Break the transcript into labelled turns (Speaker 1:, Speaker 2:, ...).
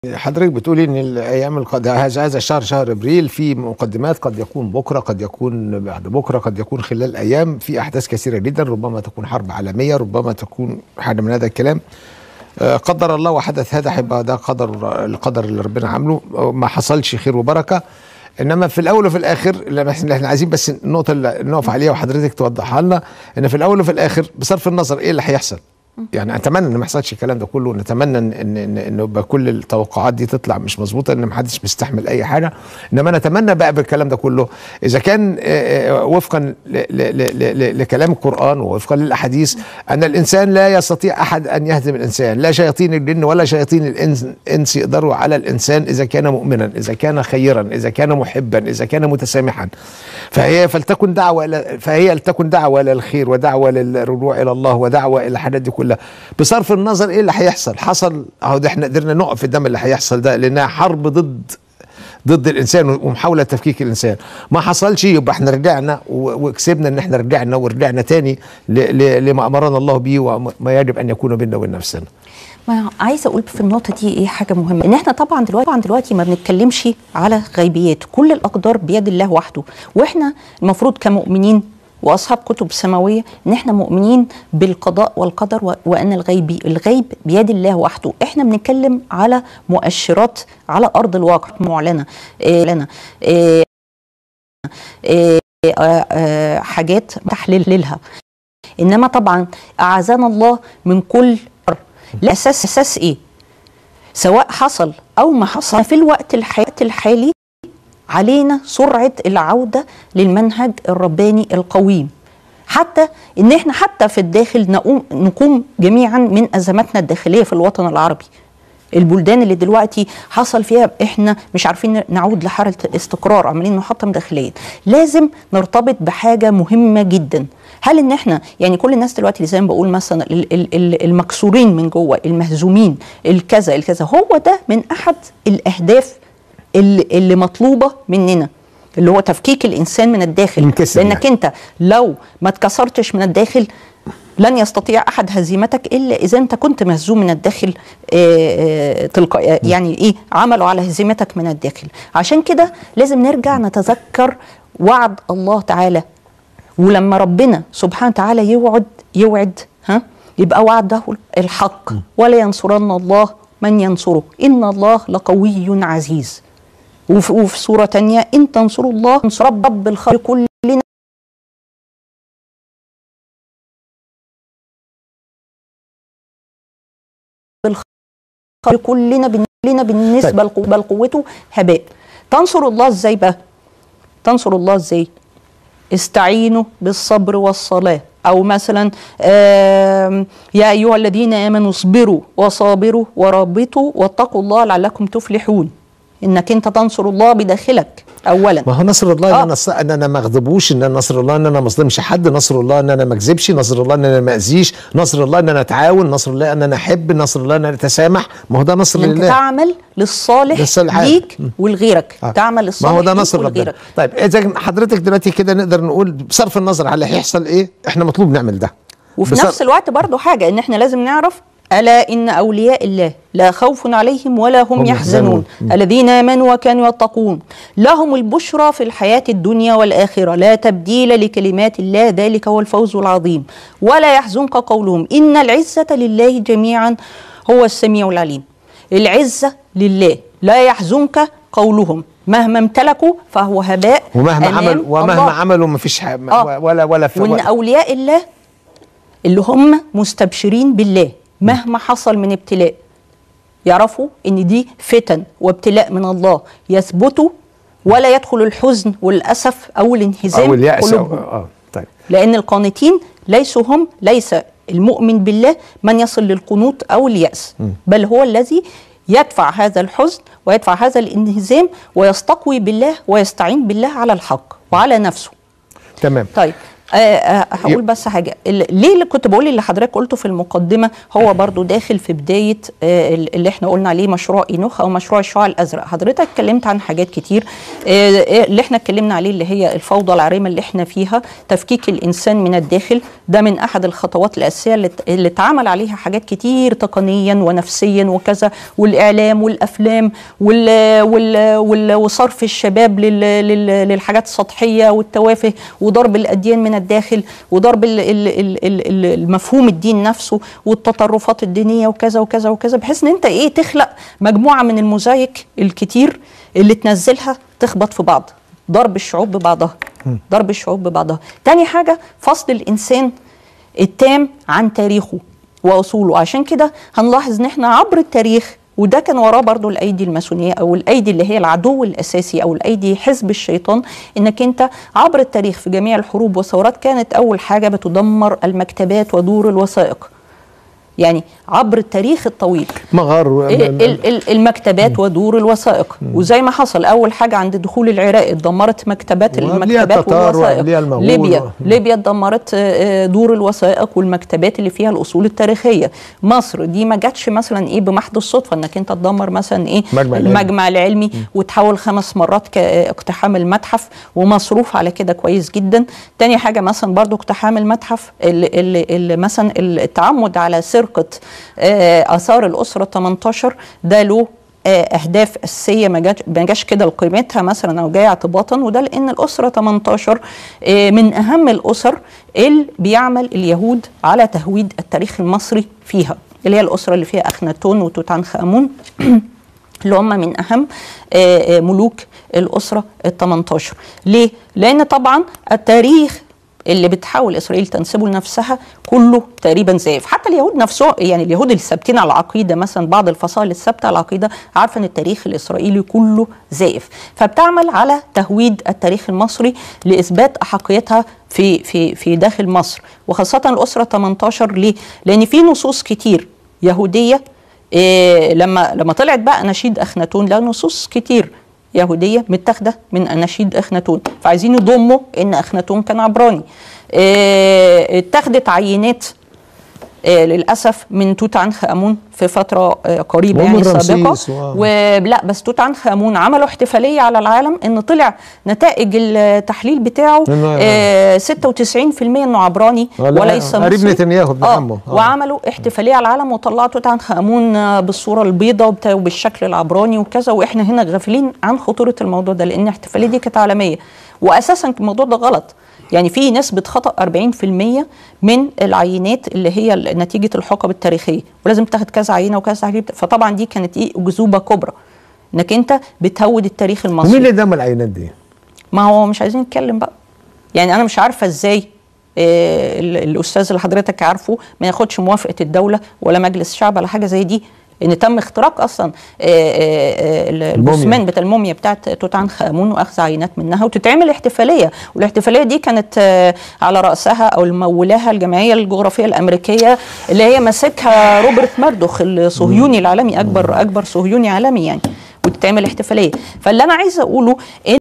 Speaker 1: حضرتك بتقولي ان الايام القد... هذا هذا الشهر شهر ابريل في مقدمات قد يكون بكره قد يكون بعد بكره قد يكون خلال ايام في احداث كثيره جدا ربما تكون حرب عالميه ربما تكون حاجه من هذا الكلام آه، قدر الله وحدث هذا هيبقى ده قدر القدر اللي ربنا عامله آه، ما حصلش خير وبركه انما في الاول وفي الاخر لما احنا احنا عايزين بس النقطه اللي نقف عليها وحضرتك توضحها لنا ان في الاول وفي الاخر بصرف النظر ايه اللي هيحصل يعني اتمنى ان ما يحصلش الكلام ده كله نتمنى ان ان ان إن يبقى كل التوقعات دي تطلع مش مظبوطه ان ما حدش مستحمل اي حاجه انما نتمنى بقى بالكلام ده كله اذا كان آه، آه، وفقا ل- ل- ل- ل- لكلام القران ووفقا للاحاديث ان الانسان لا يستطيع احد ان يهزم الانسان لا شياطين الجن ولا شياطين الانس الإنس يقدروا على الانسان اذا كان مؤمنا اذا كان خيرا اذا كان محبا اذا كان متسامحا فهي فلتكن دعوه إلى فهي لتكن دعوه الى الخير ودعوه للرجوع الى الله ودعوه الى الحاجات دي كلها بصرف النظر ايه اللي هيحصل حصل اهو ده احنا قدرنا نقف قدام اللي هيحصل ده لانها حرب ضد ضد الانسان ومحاوله تفكيك الانسان ما حصلش يبقى احنا رجعنا و- وكسبنا ان احنا رجعنا ورجعنا تاني ل- ل- لما امرنا الله به وما يجب ان يكون بيننا وبين نفسنا
Speaker 2: ما عايزه اقول في النقطه دي ايه حاجه مهمه ان احنا طبعا دلوقتي طبعا دلوقتي ما بنتكلمش على غيبيات كل الاقدار بيد الله وحده واحنا المفروض كمؤمنين واصحاب كتب سماويه ان احنا مؤمنين بالقضاء والقدر و- وان الغيب الغيب بيد الله وحده احنا بنتكلم على مؤشرات على ارض الواقع معلنه إيه لنا إيه إيه آه، آه، حاجات تحليلها انما طبعا اعاذنا الله من كل شر. لا اساس اساس ايه سواء حصل او ما حصل في الوقت الحالي الحالي علينا سرعه العوده للمنهج الرباني القويم حتى ان احنا حتى في الداخل نقوم نقوم جميعا من ازماتنا الداخليه في الوطن العربي البلدان اللي دلوقتي حصل فيها احنا مش عارفين نعود لحاله استقرار عمالين نحطم داخليا لازم نرتبط بحاجه مهمه جدا هل ان احنا يعني كل الناس دلوقتي اللي زي ما بقول مثلا ال- ال- ال- المكسورين من جوه المهزومين الكذا الكذا هو ده من احد الاهداف اللي, اللي مطلوبه مننا اللي هو تفكيك الانسان من الداخل
Speaker 1: ينكسر
Speaker 2: لانك
Speaker 1: يعني.
Speaker 2: انت لو ما اتكسرتش من الداخل لن يستطيع احد هزيمتك الا اذا انت كنت مهزوم من الداخل آه، آه، تلقائي يعني ايه عملوا على هزيمتك من الداخل عشان كده لازم نرجع نتذكر وعد الله تعالى ولما ربنا سبحانه وتعالى يوعد يوعد ها يبقى وعده الحق ولا ينصرن الله من ينصره ان الله لقوي عزيز وفي, وفي سوره تانية ان تنصروا الله ينصر رب الخلق كلنا الخلق كلنا بن- كلنا بالنسبه
Speaker 1: طيب.
Speaker 2: لقو- بل قوته هباء تنصر الله ازاي بقى تنصر الله ازاي استعينوا بالصبر والصلاة أو مثلا آم، يا أيها الذين آمنوا اصبروا وصابروا ورابطوا واتقوا الله لعلكم تفلحون إنك أنت تنصر الله بداخلك أولا
Speaker 1: ما هو نصر الله
Speaker 2: آه.
Speaker 1: ان انا ان انا ما اغضبوش ان أنا نصر الله ان انا ما اظلمش حد نصر الله ان انا ما اكذبش نصر الله ان انا ما اذيش نصر الله ان انا اتعاون نصر الله ان انا احب نصر الله ان انا اتسامح ما هو ده نصر
Speaker 2: إن أنت
Speaker 1: لله
Speaker 2: تعمل للصالح
Speaker 1: للصالح.
Speaker 2: ليك ولغيرك
Speaker 1: آه.
Speaker 2: تعمل
Speaker 1: ما
Speaker 2: للصالح
Speaker 1: هو ده
Speaker 2: ليك
Speaker 1: نصر ربنا
Speaker 2: ولغيرك
Speaker 1: طيب اذا حضرتك دلوقتي كده نقدر نقول بصرف النظر على هيحصل ايه احنا مطلوب نعمل ده
Speaker 2: وفي
Speaker 1: بصر-
Speaker 2: نفس الوقت برضو حاجة إن إحنا لازم نعرف ألا إن أولياء الله لا خوف عليهم ولا هم,
Speaker 1: هم
Speaker 2: يحزنون
Speaker 1: يحزنون.
Speaker 2: الذين آمنوا وكانوا يتقون لهم البشرى في الحياة الدنيا والآخرة لا تبديل لكلمات الله ذلك هو الفوز العظيم ولا يحزنك قولهم إن العزة لله جميعا هو السميع العليم العزة لله لا يحزنك قولهم مهما امتلكوا فهو هباء
Speaker 1: ومهما
Speaker 2: أمام
Speaker 1: عمل ومهما
Speaker 2: الله.
Speaker 1: عملوا ما فيش ح-
Speaker 2: آه.
Speaker 1: ولا ولا في
Speaker 2: وان
Speaker 1: ولا
Speaker 2: اولياء الله اللي هم مستبشرين بالله مهما حصل من ابتلاء يعرفوا ان دي فتن وابتلاء من الله يثبتوا ولا يدخل الحزن والاسف او الانهزام
Speaker 1: او الياس أو
Speaker 2: قلوبهم
Speaker 1: اه طيب
Speaker 2: لان القانتين ليسوا هم ليس المؤمن بالله من يصل للقنوط او الياس بل هو الذي يدفع هذا الحزن ويدفع هذا الانهزام ويستقوي بالله ويستعين بالله على الحق وعلى نفسه
Speaker 1: تمام
Speaker 2: طيب آه، آه، هقول بس حاجه ال- ليه اللي كنت بقول اللي حضرتك قلته في المقدمه هو برضو داخل في بدايه آه، ال- اللي احنا قلنا عليه مشروع اينوخ او مشروع الشعاع الازرق حضرتك اتكلمت عن حاجات كتير آه، آه، اللي احنا اتكلمنا عليه اللي هي الفوضى العريمه اللي احنا فيها تفكيك الانسان من الداخل ده من احد الخطوات الاساسيه اللي ات- اللي اتعمل عليها حاجات كتير تقنيا ونفسيا وكذا والاعلام والافلام وال وال وال وصرف الشباب لل لل للحاجات السطحيه والتوافه وضرب الاديان من الداخل وضرب ال ال ال ال ال المفهوم الدين نفسه والتطرفات الدينيه وكذا وكذا وكذا بحيث ان انت ايه تخلق مجموعه من الموزايك الكتير اللي تنزلها تخبط في بعض ضرب الشعوب ببعضها ضرب الشعوب ببعضها تاني حاجه فصل الانسان التام عن تاريخه واصوله عشان كده هنلاحظ ان احنا عبر التاريخ وده كان وراه برضو الايدي الماسونيه او الايدي اللي هي العدو الاساسي او الايدي حزب الشيطان انك انت عبر التاريخ في جميع الحروب والثورات كانت اول حاجه بتدمر المكتبات ودور الوثائق يعني عبر التاريخ الطويل
Speaker 1: مغار
Speaker 2: ال- ال- ال- المكتبات ودور الوثائق وزي ما حصل اول حاجه عند دخول العراق اتدمرت مكتبات
Speaker 1: وقبليها
Speaker 2: المكتبات
Speaker 1: التتار
Speaker 2: والوثائق
Speaker 1: وقبليها المغول
Speaker 2: ليبيا
Speaker 1: و-
Speaker 2: ليبيا اتدمرت آه، آه، دور الوثائق والمكتبات اللي فيها الاصول التاريخيه مصر دي ما جاتش مثلا ايه بمحض الصدفه انك انت تدمر مثلا ايه
Speaker 1: مجمع العلمي.
Speaker 2: المجمع العلمي وتحاول خمس مرات كاقتحام المتحف ومصروف على كده كويس جدا تاني حاجه مثلا برضو اقتحام المتحف اللي, اللي, اللي مثلا التعمد على سرقه آه، اثار الاسره 18 ده له آه، اهداف اساسيه ما جاش ما جاش كده لقيمتها مثلا او جايه اعتباطا وده لان الاسره 18 آه، من اهم الاسر اللي بيعمل اليهود على تهويد التاريخ المصري فيها اللي هي الاسره اللي فيها اخناتون وتوت عنخ امون اللي هم من اهم آه، آه، ملوك الاسره ال 18 ليه؟ لان طبعا التاريخ اللي بتحاول اسرائيل تنسبه لنفسها كله تقريبا زائف حتى اليهود نفسهم يعني اليهود اللي ثابتين على العقيده مثلا بعض الفصائل الثابته على العقيده عارفه ان التاريخ الاسرائيلي كله زائف فبتعمل على تهويد التاريخ المصري لاثبات احقيتها في في في داخل مصر وخاصه الاسره 18 ليه؟ لان في نصوص كتير يهوديه إيه لما لما طلعت بقى اناشيد اخناتون لها نصوص كتير يهوديه متاخده من اناشيد اخناتون فعايزين يضموا ان اخناتون كان عبراني إيه اتاخدت عينات إيه للاسف من توت عنخ امون في فتره آه، قريبه
Speaker 1: ومن
Speaker 2: يعني
Speaker 1: رمسيس
Speaker 2: سابقه
Speaker 1: و-
Speaker 2: ولا بس توت عنخ امون عملوا احتفاليه على العالم ان طلع نتائج التحليل بتاعه
Speaker 1: إنه-
Speaker 2: آه 96% انه عبراني
Speaker 1: ولا-
Speaker 2: وليس
Speaker 1: قريب
Speaker 2: مصري.
Speaker 1: نتنياهو ابن
Speaker 2: آه،
Speaker 1: عمه. آه.
Speaker 2: وعملوا احتفاليه على العالم وطلعوا توت عنخ امون آه، بالصوره البيضاء وبتا- وبالشكل العبراني وكذا واحنا هنا غافلين عن خطوره الموضوع ده لان الاحتفاليه دي كانت عالميه واساسا الموضوع ده غلط يعني في نسبة خطأ 40% من العينات اللي هي ال- نتيجة الحقب التاريخية ولازم تاخد كذا عينة وكذا عينة فطبعا دي كانت ايه أكذوبة كبرى انك انت بتهود التاريخ المصري
Speaker 1: ومين اللي دم العينات دي؟
Speaker 2: ما هو مش عايزين نتكلم بقى يعني انا مش عارفه ازاي آه، ال- الاستاذ اللي حضرتك عارفه ما ياخدش موافقه الدوله ولا مجلس الشعب على حاجه زي دي ان تم اختراق اصلا آه، آه، آه، الجثمان بتاع الموميا بتاعت توت عنخ امون واخذ عينات منها وتتعمل احتفاليه والاحتفاليه دي كانت آه، على راسها او المولاها الجمعيه الجغرافيه الامريكيه اللي هي ماسكها روبرت مردوخ الصهيوني العالمي اكبر اكبر صهيوني عالمي يعني وتتعمل احتفاليه فاللي انا عايزه اقوله إن